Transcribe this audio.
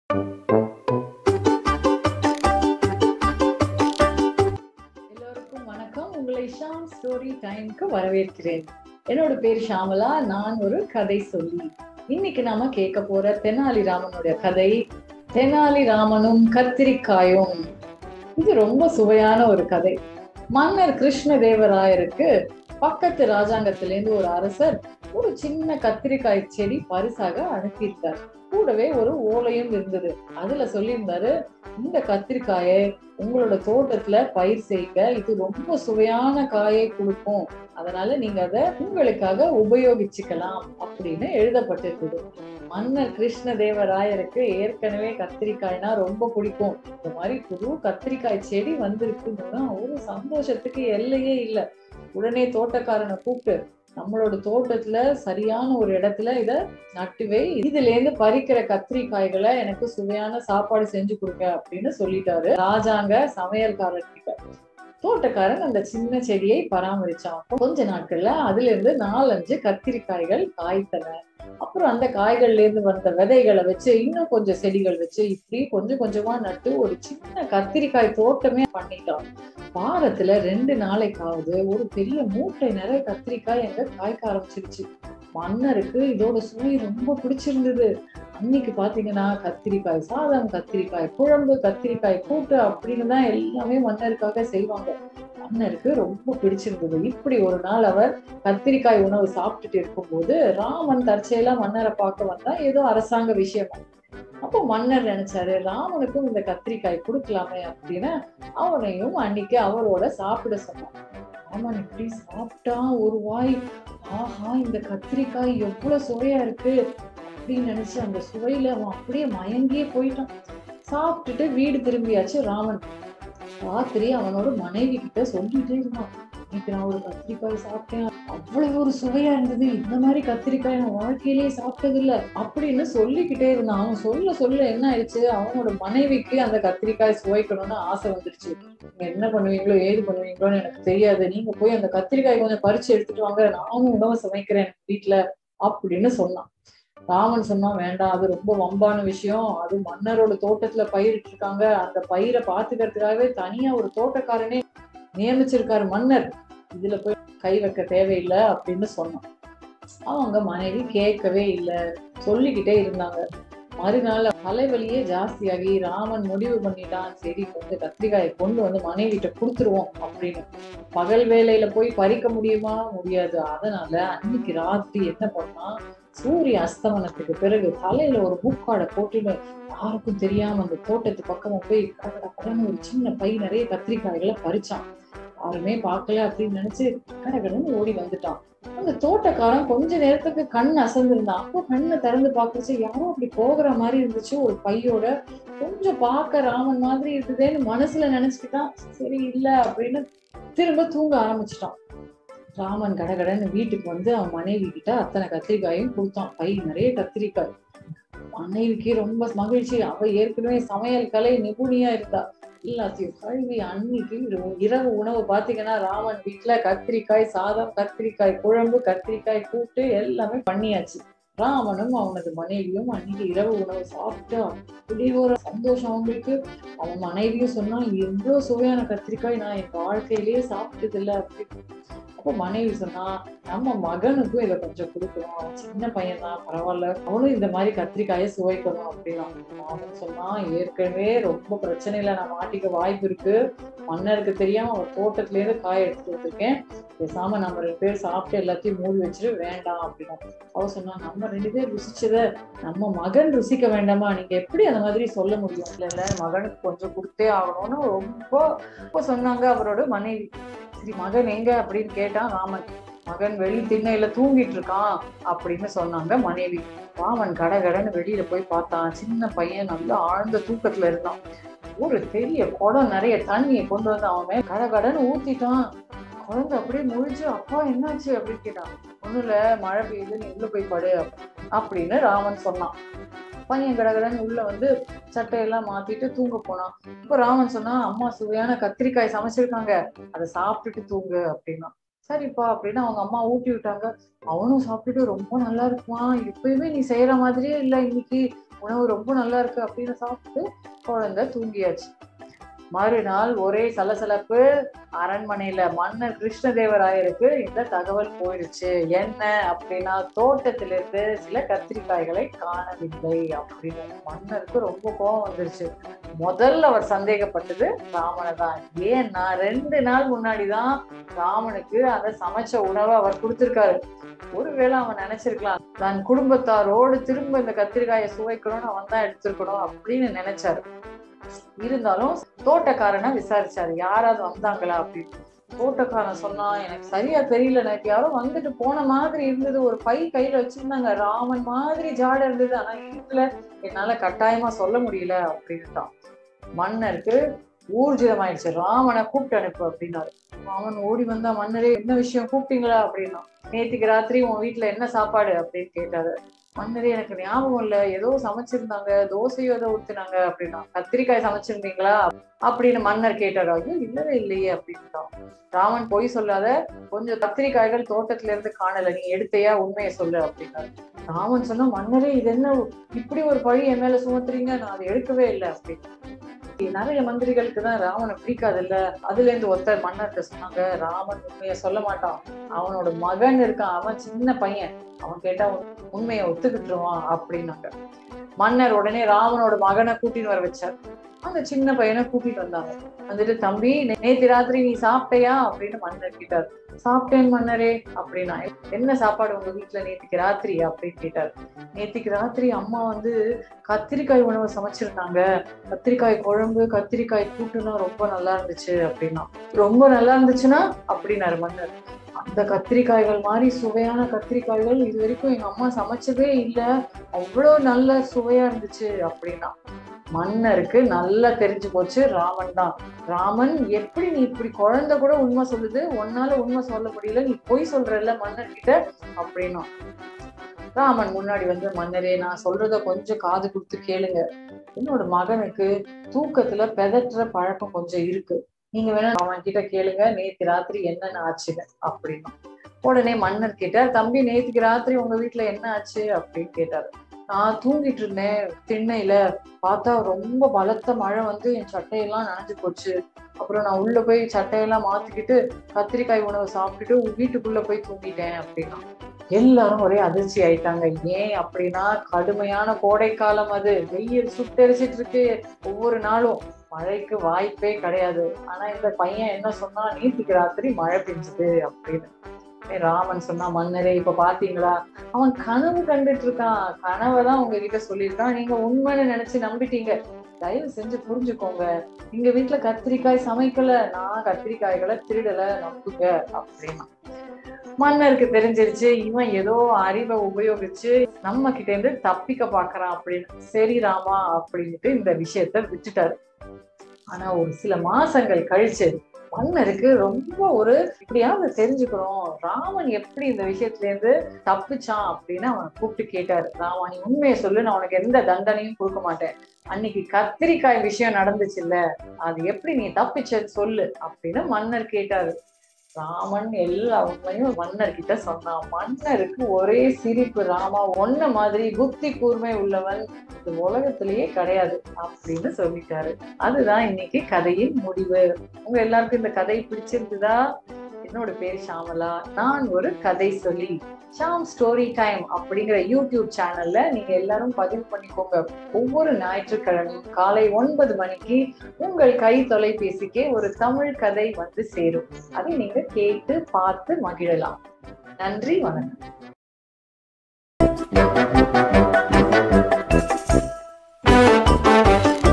எல்லோருக்கும் வணக்கம் உங்களை ஷாம் ஸ்டோரி டைம்க்கு வரவேற்கிறேன் என்னோட பேர் ஷாமலா நான் ஒரு கதை சொல்லி இன்னைக்கு நாம கேட்க போற தெனாலிராமனுடைய கதை தெனாலிராமனும் கத்திரிக்காயும் இது ரொம்ப சுவையான ஒரு கதை மன்னர் கிருஷ்ணதேவராயருக்கு பக்கத்து ராஜாங்கத்திலேருந்து ஒரு அரசர் ஒரு சின்ன கத்திரிக்காய் செடி பரிசாக அனுப்பியிருக்கார் கூடவே ஒரு ஓலையும் இருந்தது அதுல சொல்லியிருந்தாரு இந்த கத்திரிக்காயை உங்களோட தோட்டத்துல பயிர் செய்யுங்க இது ரொம்ப சுவையான காயை கொடுக்கும் அதனால நீங்க அதை உங்களுக்காக உபயோகிச்சுக்கலாம் அப்படின்னு எழுதப்பட்டிருக்குது மன்னர் கிருஷ்ணதேவராயருக்கு ஏற்கனவே கத்திரிக்காய்னா ரொம்ப பிடிக்கும் இந்த மாதிரி புது கத்திரிக்காய் செடி வந்திருக்குன்னா ஒரு சந்தோஷத்துக்கு எல்லையே இல்லை உடனே தோட்டக்காரனை கூப்பிட்டு நம்மளோட தோட்டத்துல சரியான ஒரு இடத்துல இத நட்டுவே இதுல இருந்து பறிக்கிற கத்திரிக்காய்களை எனக்கு சுவையான சாப்பாடு செஞ்சு கொடுங்க அப்படின்னு சொல்லிட்டாரு ராஜாங்க சமையல்காரர் கிட்ட தோட்டக்காரன் அந்த சின்ன செடியை பராமரிச்சான் அப்போ கொஞ்ச நாட்கள்ல அதுல இருந்து நாலஞ்சு கத்திரிக்காய்கள் காய்த்தன அப்புறம் அந்த காய்கள்ல இருந்து வந்த விதைகளை வச்சு இன்னும் கொஞ்சம் செடிகள் வச்சு இப்படி கொஞ்சம் கொஞ்சமா நட்டு ஒரு சின்ன கத்திரிக்காய் தோட்டமே பண்ணிட்டான் வாரத்துல ரெண்டு நாளைக்காவது ஒரு பெரிய மூட்டை நிறைய கத்திரிக்காய் எங்க காய்க்க ஆரம்பிச்சிருச்சு மன்னருக்கு இதோட சுவை ரொம்ப பிடிச்சிருந்தது அன்னைக்கு பாத்தீங்கன்னா கத்திரிக்காய் சாதம் கத்திரிக்காய் குழம்பு கத்திரிக்காய் கூட்டு அப்படின்னு தான் எல்லாமே மன்னருக்காக செய்வாங்க மன்னருக்கு ரொம்ப பிடிச்சிருந்தது இப்படி ஒரு நாள் அவர் கத்திரிக்காய் உணவு சாப்பிட்டுட்டு இருக்கும்போது ராமன் தற்செயலா மன்னரை பார்க்க வந்தா ஏதோ அரசாங்க விஷயமா அப்போ மன்னர் நினைச்சாரு ராமனுக்கும் இந்த கத்திரிக்காய் கொடுக்கலாமே அப்படின்னு அவனையும் அன்னைக்கு அவரோட சாப்பிட சொன்னான் ராமன் இப்படி சாப்பிட்டா ஒரு வாய் ஆஹா இந்த கத்திரிக்காய் எவ்வளவு சுவையா இருக்கு அப்படின்னு நினைச்சு அந்த சுவையில அவன் அப்படியே மயங்கியே போயிட்டான் சாப்பிட்டுட்டு வீடு திரும்பியாச்சு ராமன் ராத்திரி அவனோட மனைவி கிட்ட சொல்லிட்டே இருந்தான் இன்னைக்கு நான் ஒரு கத்திரிக்காய் சாப்பிட்டேன் அவ்வளவு ஒரு சுவையா இருந்தது இந்த மாதிரி கத்திரிக்காய் நான் வாழ்க்கையிலேயே சாப்பிட்டது இல்ல அப்படின்னு சொல்லிக்கிட்டே இருந்தான் அவன் சொல்ல சொல்ல என்ன ஆயிடுச்சு அவனோட மனைவிக்கு அந்த கத்திரிக்காய் சுவைக்கணும்னு ஆசை வந்துருச்சு நீங்க என்ன பண்ணுவீங்களோ ஏது பண்ணுவீங்களோன்னு எனக்கு தெரியாது நீங்க போய் அந்த கத்திரிக்காய் கொஞ்சம் பறிச்சு எடுத்துட்டு வாங்க நானும் உணவை சமைக்கிறேன் வீட்டுல அப்படின்னு சொன்னான் ராமன் சொன்னா வேண்டாம் அது ரொம்ப வம்பான விஷயம் அது மன்னரோட தோட்டத்துல பயிரிட்டு இருக்காங்க அந்த பயிரை பாத்துக்கிறதுக்காகவே தனியா ஒரு தோட்டக்காரனே நியமிச்சிருக்காரு மன்னர் இதுல போய் கை வைக்க தேவையில்லை அப்படின்னு சொன்னான் அவங்க மனைவி கேட்கவே இல்லை சொல்லிக்கிட்டே இருந்தாங்க மறுநாள் தலைவலியே ஜாஸ்தியாகி ராமன் முடிவு பண்ணிட்டான் சரி கொஞ்சம் கத்திரிக்காயை கொண்டு வந்து மனைவிட்ட கொடுத்துருவோம் அப்படின்னு பகல் வேலையில போய் பறிக்க முடியுமா முடியாது அதனால அன்னைக்கு ராத்திரி என்ன பண்ணா சூரிய அஸ்தமனத்துக்கு பிறகு தலையில ஒரு முக்காடை போட்டுன்னு யாருக்கும் தெரியாம அந்த தோட்டத்து பக்கமா போய் கடகட கடன்னு ஒரு சின்ன பை நிறைய கத்திரிக்காய்களை பறிச்சான் யாருமே பார்க்கல அப்படின்னு நினைச்சு கடகடன்னு ஓடி வந்துட்டான் அந்த தோட்டக்காரன் கொஞ்ச நேரத்துக்கு கண் அசந்திருந்தான் அப்போ கண்ணை திறந்து பார்க்கச்சு யாரோ அப்படி போகிற மாதிரி இருந்துச்சு ஒரு பையோட கொஞ்சம் பார்க்க ராமன் மாதிரி இருக்குதேன்னு மனசுல நினைச்சுக்கிட்டான் சரி இல்ல அப்படின்னு திரும்ப தூங்க ஆரம்பிச்சிட்டான் ராமன் கடகடன்னு வீட்டுக்கு வந்து அவன் மனைவி கிட்ட அத்தனை கத்திரிக்காயும் கொடுத்தான் பை நிறைய கத்திரிக்காய் மனைவிக்கு ரொம்ப மகிழ்ச்சி அவ ஏற்கனவே சமையல் கலை நிபுணியா இருந்தா எல்லாத்தையும் கழுவி அன்னைக்கு இரவு உணவு பாத்தீங்கன்னா ராமன் வீட்டுல கத்திரிக்காய் சாதம் கத்திரிக்காய் குழம்பு கத்திரிக்காய் கூட்டு எல்லாமே பண்ணியாச்சு ராமனும் அவனது மனைவியும் அன்னைக்கு இரவு உணவு சாப்பிட்டு அப்படி ஒரு சந்தோஷம் அவங்களுக்கு அவன் மனைவியும் சொன்னா எவ்வளவு சுவையான கத்திரிக்காய் நான் என் வாழ்க்கையிலேயே சாப்பிட்டது இல்லை அப்படின்னு அப்போ மனைவி சொன்னா நம்ம மகனுக்கும் இதை கொஞ்சம் கொடுக்கணும் அவன் சின்ன பையன் தான் பரவாயில்ல அவனும் இந்த மாதிரி கத்திரிக்காயை சுவைக்கணும் அப்படின்னா அவன் சொன்னா ஏற்கனவே ரொம்ப பிரச்சனையில நான் மாட்டிக்க வாய்ப்பு இருக்கு மன்னருக்கு தெரியாம அவன் தோட்டத்துல இருந்து காய் எடுத்துட்டு வந்திருக்கேன் பேசாம நம்ம ரெண்டு பேர் சாப்பிட்டு எல்லாத்தையும் மூடி வச்சுட்டு வேண்டாம் அப்படின்னா அவ சொன்னா நம்ம ரெண்டு பேர் ருசிச்சத நம்ம மகன் ருசிக்க வேண்டாமா நீங்க எப்படி அந்த மாதிரி சொல்ல முடியும் இல்ல இல்ல மகனுக்கு கொஞ்சம் கொடுத்தே ஆகணும்னு ரொம்ப ரொம்ப சொன்னாங்க அவரோட மனைவி சரி மகன் எங்க அப்படின்னு கேட்டான் ராமன் மகன் வெளி திண்ணையில தூங்கிட்டு இருக்கான் அப்படின்னு சொன்னாங்க மனைவி ராமன் கடகடன்னு வெளியில போய் பார்த்தான் சின்ன பையன் நல்லா ஆழ்ந்த தூக்கத்துல இருந்தான் ஒரு பெரிய குடம் நிறைய தண்ணியை கொண்டு வந்து அவன் மேல கடகடன்னு ஊத்திட்டான் குழந்தை அப்படியே முழிச்சு அப்பா என்னாச்சு அப்படின்னு கேட்டான் ஒண்ணும் இல்ல மழை பெய்யுது நீ உள்ள போய் படு அப்படின்னு ராமன் சொன்னான் பையன் கடகடன்னு உள்ள வந்து சட்டையெல்லாம் மாத்திட்டு தூங்க போனான் இப்ப ராமன் சொன்னா அம்மா சுவையான கத்திரிக்காய் சமைச்சிருக்காங்க அதை சாப்பிட்டுட்டு தூங்கு அப்படின்னா சரிப்பா அப்படின்னு அவங்க அம்மா ஊட்டி விட்டாங்க அவனும் சாப்பிட்டுட்டு ரொம்ப நல்லா இருக்குமா எப்பயுமே நீ செய்யற மாதிரியே இல்லை இன்னைக்கு உணவு ரொம்ப நல்லா இருக்கு அப்படின்னு சாப்பிட்டு குழந்தை தூங்கியாச்சு மறுநாள் ஒரே சலசலப்பு அரண்மனையில மன்னர் கிருஷ்ணதேவராயருக்கு இந்த தகவல் போயிடுச்சு என்ன அப்படின்னா தோட்டத்திலிருந்து சில கத்திரிக்காய்களை காணவில்லை அப்படின்னு மன்னருக்கு ரொம்ப கோபம் வந்துருச்சு முதல்ல அவர் சந்தேகப்பட்டது ராமனை தான் ஏன்னா ரெண்டு நாள் முன்னாடிதான் ராமனுக்கு அந்த சமைச்ச உணவை அவர் கொடுத்திருக்காரு ஒருவேளை அவன் நினைச்சிருக்கலாம் தன் குடும்பத்தாரோடு திரும்ப இந்த கத்திரிக்காயை சுவைக்கணும்னு அவன் தான் எடுத்திருக்கணும் அப்படின்னு நினைச்சாரு இருந்தாலும் தோட்டக்காரனை விசாரிச்சாரு யாராவது வந்தாங்களா அப்படின்னு தோட்டக்காரன் சொன்னா எனக்கு சரியா தெரியல எனக்கு யாரோ வந்துட்டு போன மாதிரி இருந்தது ஒரு பை கையில வச்சிருந்தாங்க ராமன் மாதிரி ஜாட இருந்தது ஆனா இல்ல என்னால கட்டாயமா சொல்ல முடியல அப்படின்ட்டான் மன்னருக்கு ஊர்ஜிதமாயிடுச்சு ராமனை கூப்பிட்டு அனுப்பு அப்படின்னாரு ராமன் ஓடி வந்தா மன்னரே என்ன விஷயம் கூப்பிட்டீங்களா அப்படின்னா நேத்துக்கு ராத்திரி உன் வீட்டுல என்ன சாப்பாடு அப்படின்னு கேட்டாரு மன்னரே எனக்கு ஞாபகம் இல்ல ஏதோ சமைச்சிருந்தாங்க தோசையோ ஏதோ ஊத்துனாங்க அப்படின்னா கத்திரிக்காய் சமைச்சிருந்தீங்களா அப்படின்னு மன்னர் கேட்டாரு ஐயோ இல்லவே இல்லையே அப்படின்ட்டான் ராமன் பொய் சொல்லாத கொஞ்சம் கத்திரிக்காய்கள் தோட்டத்துல இருந்து காணல நீ எடுத்தையா உண்மையை சொல்லு அப்படின்னாரு ராமன் சொன்னா மன்னரே இது என்ன இப்படி ஒரு பழி என் மேல சுமத்துறீங்க நான் அதை எடுக்கவே இல்லை அப்படின்னு நிறைய மந்திரிகளுக்கு தான் ராமனை பிடிக்காது இல்ல அதுல இருந்து ஒருத்தர் மன்னர்கிட்ட சொன்னாங்க ராமன் உண்மைய சொல்ல மாட்டான் அவனோட மகன் இருக்கான் அவன் சின்ன பையன் அவன் கேட்டா உண்மையை ஒத்துக்கிட்டுருவான் அப்படின்னாங்க மன்னர் உடனே ராமனோட மகனை கூட்டின்னு வர வச்சார் அந்த சின்ன பையனை கூட்டிட்டு வந்தாங்க வந்துட்டு தம்பி நேத்து ராத்திரி நீ சாப்பிட்டையா அப்படின்னு மன்னர் கேட்டார் சாப்பிட்டேன் மன்னரே அப்படின்னா என்ன சாப்பாடு உங்க வீட்டுல நேத்துக்கு ராத்திரி அப்படின்னு கேட்டார் நேத்துக்கு ராத்திரி அம்மா வந்து கத்திரிக்காய் உணவு சமைச்சிருந்தாங்க கத்திரிக்காய் குழம்பு கத்திரிக்காய் கூட்டுனா ரொம்ப நல்லா இருந்துச்சு அப்படின்னா ரொம்ப நல்லா இருந்துச்சுன்னா அப்படின்னாரு மன்னர் அந்த கத்திரிக்காய்கள் மாதிரி சுவையான கத்திரிக்காய்கள் இது வரைக்கும் எங்க அம்மா சமைச்சதே இல்லை அவ்வளோ நல்ல சுவையா இருந்துச்சு அப்படின்னா மன்னருக்கு நல்லா தெரிஞ்சு போச்சு ராமன் தான் ராமன் எப்படி நீ இப்படி குழந்தை கூட உண்மை சொல்லுது உன்னால உண்மை சொல்ல முடியல நீ பொய் சொல்றல்ல மன்னர் கிட்ட அப்படின்னா ராமன் முன்னாடி வந்து மன்னரே நான் சொல்றத கொஞ்சம் காது கொடுத்து கேளுங்க என்னோட மகனுக்கு தூக்கத்துல பெதற்ற பழக்கம் கொஞ்சம் இருக்கு நீங்க வேணா அவன் கிட்ட கேளுங்க நேத்து ராத்திரி என்னென்ன ஆச்சுன்னு அப்படின்னா உடனே மன்னர் கேட்டார் தம்பி நேத்துக்கு ராத்திரி உங்க வீட்டுல என்ன ஆச்சு அப்படின்னு கேட்டாரு நான் தூங்கிட்டு இருந்தேன் திண்ணையில பார்த்தா ரொம்ப பலத்த மழை வந்து என் சட்டையெல்லாம் நனைஞ்சு போச்சு அப்புறம் நான் உள்ள போய் சட்டையெல்லாம் மாத்திக்கிட்டு கத்திரிக்காய் உணவு சாப்பிட்டுட்டு வீட்டுக்குள்ள போய் தூங்கிட்டேன் அப்படின்னா எல்லாரும் ஒரே அதிர்ச்சி ஆயிட்டாங்க ஏன் அப்படின்னா கடுமையான கோடைக்காலம் அது வெயில் சுட்டெரிச்சிட்டு இருக்கு ஒவ்வொரு நாளும் மழைக்கு வாய்ப்பே கிடையாது ஆனா இந்த பையன் என்ன சொன்னா நேற்றுக்கு ராத்திரி மழை பெஞ்சுது அப்படின்னு ராமன் சொன்னா மன்னரே இப்ப பாத்தீங்களா அவன் கனவு கண்டுட்டு இருக்கான் கனவை தான் உங்ககிட்ட சொல்லியிருக்கான் நீங்க உண்மைன்னு நினைச்சு நம்பிட்டீங்க தயவு செஞ்சு புரிஞ்சுக்கோங்க எங்க வீட்டுல கத்திரிக்காய் சமைக்கல நான் கத்திரிக்காய்களை திருடல நம்புங்க அப்படின்னா மன்னருக்கு தெரிஞ்சிருச்சு இவன் ஏதோ அறிவை உபயோகிச்சு நம்ம கிட்ட இருந்து தப்பிக்க பாக்குறான் அப்படின்னு சரி ராமா அப்படின்ட்டு இந்த விஷயத்த விட்டுட்டாரு ஆனா ஒரு சில மாசங்கள் கழிச்சு மன்னருக்கு ரொம்ப ஒரு இப்படியாவது தெரிஞ்சுக்கணும் ராமன் எப்படி இந்த விஷயத்துல இருந்து தப்பிச்சான் அப்படின்னு அவனை கூப்பிட்டு கேட்டாரு ராமா நீ உண்மையை சொல்லு நான் உனக்கு எந்த தண்டனையும் கொடுக்க மாட்டேன் அன்னைக்கு கத்திரிக்காய் விஷயம் நடந்துச்சு இல்ல அது எப்படி நீ தப்பிச்சது சொல்லு அப்படின்னு மன்னர் கேட்டாரு ராமன் எல்லா உண்மையும் மன்னர் கிட்ட சொன்னான் மன்னருக்கு ஒரே சிரிப்பு ராமா ஒன்ன மாதிரி புத்தி கூர்மை உள்ளவன் இந்த உலகத்திலேயே கிடையாது அப்படின்னு சொல்லிட்டாரு அதுதான் இன்னைக்கு கதையின் முடிவு உங்க எல்லாருக்கும் இந்த கதை பிடிச்சிருந்ததா என்னோட பேர் ஷாமலா நான் ஒரு கதை சொல்லி ஷாம் ஸ்டோரி டைம் அப்படிங்கிற யூடியூப் சேனல்ல நீங்க எல்லாரும் பதிவு பண்ணிக்கோங்க ஒவ்வொரு ஞாயிற்றுக்கிழமையும் காலை ஒன்பது மணிக்கு உங்கள் கை தொலைபேசிக்கே ஒரு தமிழ் கதை வந்து சேரும் அதை நீங்க கேட்டு பார்த்து மகிழலாம் நன்றி வணக்கம்